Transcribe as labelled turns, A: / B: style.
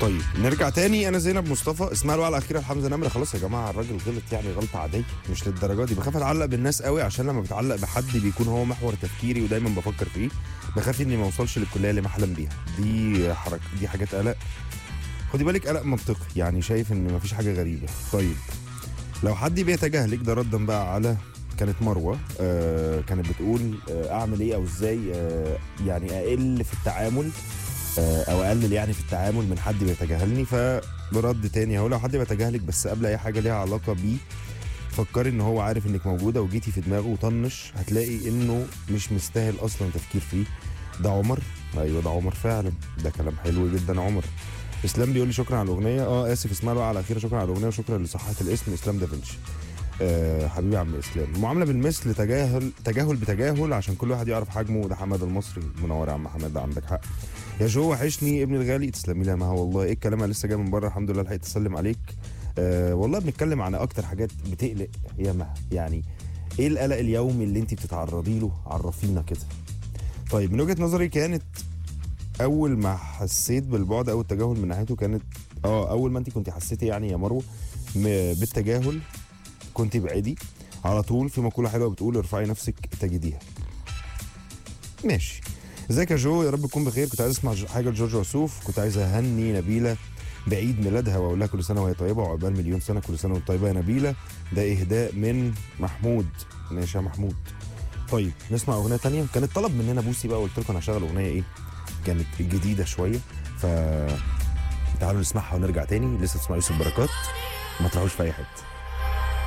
A: طيب نرجع تاني انا زينب مصطفى اسمها الوعي الاخيره لحمزه نمره خلاص يا جماعه الراجل غلط يعني غلطه عاديه مش للدرجه دي بخاف اتعلق بالناس قوي عشان لما بتعلق بحد بيكون هو محور تفكيري ودايما بفكر فيه بخاف اني ما اوصلش للكليه اللي بحلم بيها دي حركه دي حاجات قلق خدي بالك قلق منطقي يعني شايف ان مفيش حاجه غريبه طيب لو حد بيتجاهلك ده ردا بقى على كانت مروه آه كانت بتقول آه اعمل ايه او ازاي آه يعني اقل في التعامل آه او اقلل يعني في التعامل من حد بيتجاهلني فبرد تاني اهو لو حد بيتجاهلك بس قبل اي حاجه ليها علاقه بيه فكري ان هو عارف انك موجوده وجيتي في دماغه وطنش هتلاقي انه مش مستاهل اصلا تفكير فيه ده عمر ايوه ده عمر فعلا ده كلام حلو جدا عمر اسلام بيقول لي شكرا على الاغنيه اه اسف اسمها له على خير شكرا على الاغنيه وشكرا لصحه الاسم اسلام دافنشي آه حبيبي يا عم اسلام المعامله بالمثل تجاهل تجاهل بتجاهل عشان كل واحد يعرف حجمه ده حماد المصري منور يا عم حماد ده عندك حق يا جو وحشني ابني الغالي تسلمي لي يا مها والله ايه الكلام أنا لسه جاي من بره الحمد لله لحقت اسلم عليك آه والله بنتكلم عن اكتر حاجات بتقلق يا مها يعني ايه القلق اليومي اللي انت بتتعرضي له عرفينا كده طيب من وجهه نظري كانت اول ما حسيت بالبعد او التجاهل من ناحيته كانت اه اول ما انت كنت حسيتي يعني يا مروه م- بالتجاهل كنت بعيدي على طول في مقوله حلوه بتقول ارفعي نفسك تجديها ماشي ازيك يا جو يا رب تكون بخير كنت عايز اسمع ج- حاجه لجورج وسوف كنت عايز اهني نبيله بعيد ميلادها واقول لها كل سنه وهي طيبه وعقبال مليون سنه كل سنه وانت طيبه يا نبيله ده اهداء من محمود ماشي يا محمود طيب نسمع اغنيه تانية كانت طلب مننا بوسي بقى قلت لكم انا هشغل اغنيه ايه كانت جديده شويه ف تعالوا نسمعها ونرجع تاني لسه تسمع يوسف بركات ما تروحوش في اي حته